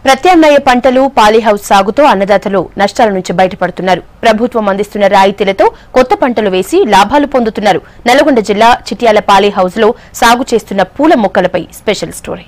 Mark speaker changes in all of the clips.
Speaker 1: ప్రత్యామ్నాయ పంటలు పాలీహౌస్ సాగుతో అన్నదాతలు నష్టాల నుంచి బయటపడుతున్నారు ప్రభుత్వం అందిస్తున్న రాయితీలతో కొత్త పంటలు వేసి లాభాలు పొందుతున్నారు నల్గొండ జిల్లా చిట్యాల పాలీహౌస్ లో సాగు చేస్తున్న పూల మొక్కలపై స్పెషల్ స్టోరీ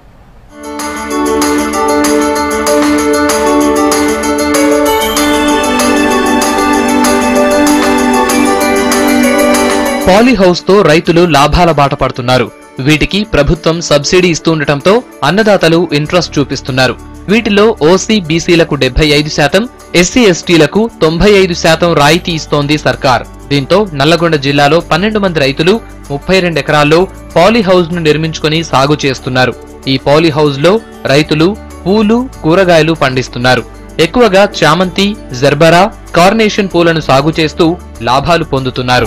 Speaker 2: పాలీహౌస్ తో రైతులు లాభాల బాట పడుతున్నారు వీటికి ప్రభుత్వం సబ్సిడీ ఇస్తుండటంతో అన్నదాతలు ఇంట్రెస్ట్ చూపిస్తున్నారు వీటిలో ఓసీ బీసీలకు డెబ్బై ఐదు శాతం ఎస్సీ ఎస్టీలకు తొంభై ఐదు శాతం రాయితీ ఇస్తోంది సర్కార్ దీంతో నల్లగొండ జిల్లాలో పన్నెండు మంది రైతులు ముప్పై రెండు ఎకరాల్లో పాలీహౌస్ ను నిర్మించుకొని సాగు చేస్తున్నారు ఈ పాలీహౌస్ లో రైతులు పూలు కూరగాయలు పండిస్తున్నారు ఎక్కువగా చామంతి జర్బరా కార్నేషన్ పూలను సాగు చేస్తూ లాభాలు పొందుతున్నారు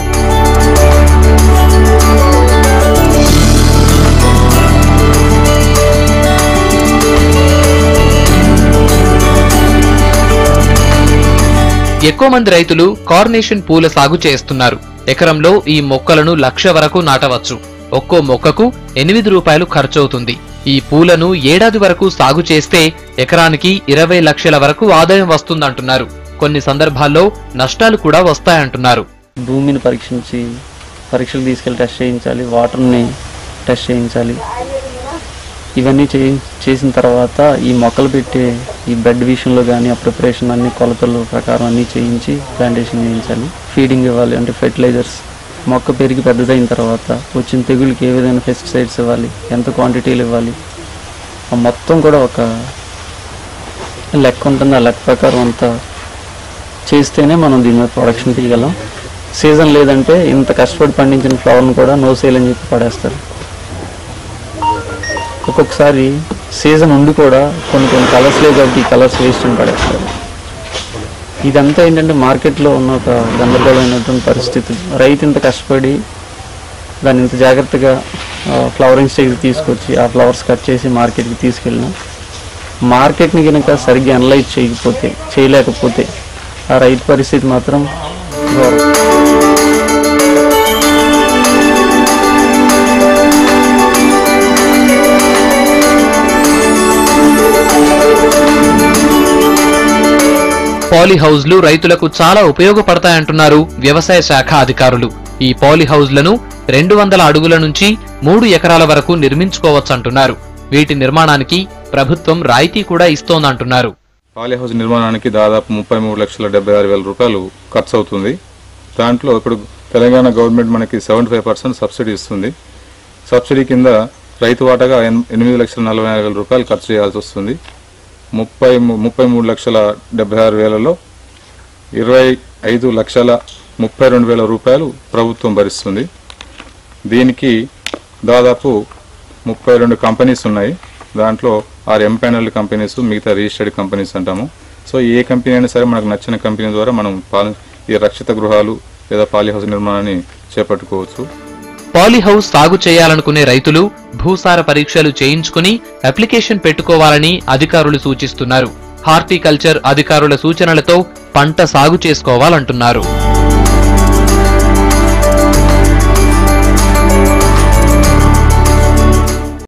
Speaker 2: ఎక్కువ మంది రైతులు కార్నేషన్ పూల సాగు చేస్తున్నారు ఎకరంలో ఈ మొక్కలను లక్ష వరకు నాటవచ్చు ఒక్కో మొక్కకు ఎనిమిది రూపాయలు ఖర్చవుతుంది ఈ పూలను ఏడాది వరకు సాగు చేస్తే ఎకరానికి ఇరవై లక్షల వరకు ఆదాయం వస్తుందంటున్నారు కొన్ని సందర్భాల్లో నష్టాలు కూడా వస్తాయంటున్నారు
Speaker 3: భూమిని పరీక్షించి పరీక్షలు తీసుకెళ్ళి టెస్ట్ చేయించాలి వాటర్ని టెస్ట్ చేయించాలి ఇవన్నీ చే చేసిన తర్వాత ఈ మొక్కలు పెట్టే ఈ బెడ్ విషయంలో కానీ ఆ ప్రిపరేషన్ అన్ని కొలతల ప్రకారం అన్నీ చేయించి ప్లాంటేషన్ చేయించాలి ఫీడింగ్ ఇవ్వాలి అంటే ఫెర్టిలైజర్స్ మొక్క పెరిగి పెద్దదైన తర్వాత వచ్చిన తెగులకి ఏ విధమైన పెస్టిసైడ్స్ ఇవ్వాలి ఎంత క్వాంటిటీలు ఇవ్వాలి ఆ మొత్తం కూడా ఒక లెక్క ఉంటుంది ఆ లెక్క ప్రకారం అంతా చేస్తేనే మనం దీని మీద ప్రొడక్షన్ తీయగలం సీజన్ లేదంటే ఇంత కష్టపడి పండించిన ఫ్లవర్ని కూడా నో సేల్ అని చెప్పి పడేస్తారు ఒక్కొక్కసారి సీజన్ ఉండి కూడా కొన్ని కొన్ని కలర్స్ లేవు కాబట్టి ఈ కలర్స్ వేస్ట్ అని పడేస్తారు ఇదంతా ఏంటంటే మార్కెట్లో ఉన్న ఒక గందరగోళమైనటువంటి పరిస్థితి రైతు ఇంత కష్టపడి దాన్ని ఇంత జాగ్రత్తగా ఫ్లవరింగ్ స్టేజ్ తీసుకొచ్చి ఆ ఫ్లవర్స్ కట్ చేసి మార్కెట్కి తీసుకెళ్ళిన మార్కెట్ని కనుక సరిగ్గా అనలైజ్ చేయకపోతే చేయలేకపోతే ఆ రైతు పరిస్థితి మాత్రం ఘోరం
Speaker 2: పాలీహౌజ్లు రైతులకు చాలా ఉపయోగపడతాయంటున్నారు వ్యవసాయ శాఖ అధికారులు ఈ పాలీహౌజ్లను రెండు వందల అడుగుల నుంచి మూడు ఎకరాల వరకు నిర్మించుకోవచ్చంటున్నారు వీటి నిర్మాణానికి ప్రభుత్వం రాయితీ కూడా ఇస్తోందంటున్నారు
Speaker 4: పాలీ హౌస్ నిర్మాణానికి దాదాపు ముప్పై మూడు లక్షల డెబ్బై ఆరు వేల రూపాయలు ఖర్చు అవుతుంది దాంట్లో ఇప్పుడు తెలంగాణ గవర్నమెంట్ మనకి సెవెంటీ ఫైవ్ పర్సెంట్ సబ్సిడీ ఇస్తుంది సబ్సిడీ కింద రైతు వాటాగా ఎన్- ఎనిమిది లక్షల నలభై నాలుగు వేల రూపాయలు ఖర్చు చేయాల్సి వస్తుంది ముప్పై ము- ముప్పై మూడు లక్షల డెబ్బై ఆరు వేలలో ఇరవై ఐదు లక్షల ముప్పై రెండు వేల రూపాయలు ప్రభుత్వం భరిస్తుంది దీనికి దాదాపు ముప్పై రెండు కంపెనీస్ ఉన్నాయి దాంట్లో ఆరు ఎంపానల్ కంపెనీస్ మిగతా రిజిస్టర్డ్ కంపెనీస్ అంటాము సో ఏ కంపెనీ అయినా సరే మనకు నచ్చిన కంపెనీ ద్వారా మనం పాలి ఈ రక్షిత గృహాలు లేదా పాలీ హౌస్ నిర్మాణాన్ని చేపట్టుకోవచ్చు
Speaker 2: పాలీహౌస్ సాగు చేయాలనుకునే రైతులు భూసార పరీక్షలు చేయించుకుని అప్లికేషన్ పెట్టుకోవాలని అధికారులు సూచిస్తున్నారు హార్టికల్చర్ అధికారుల సూచనలతో పంట సాగు చేసుకోవాలంటున్నారు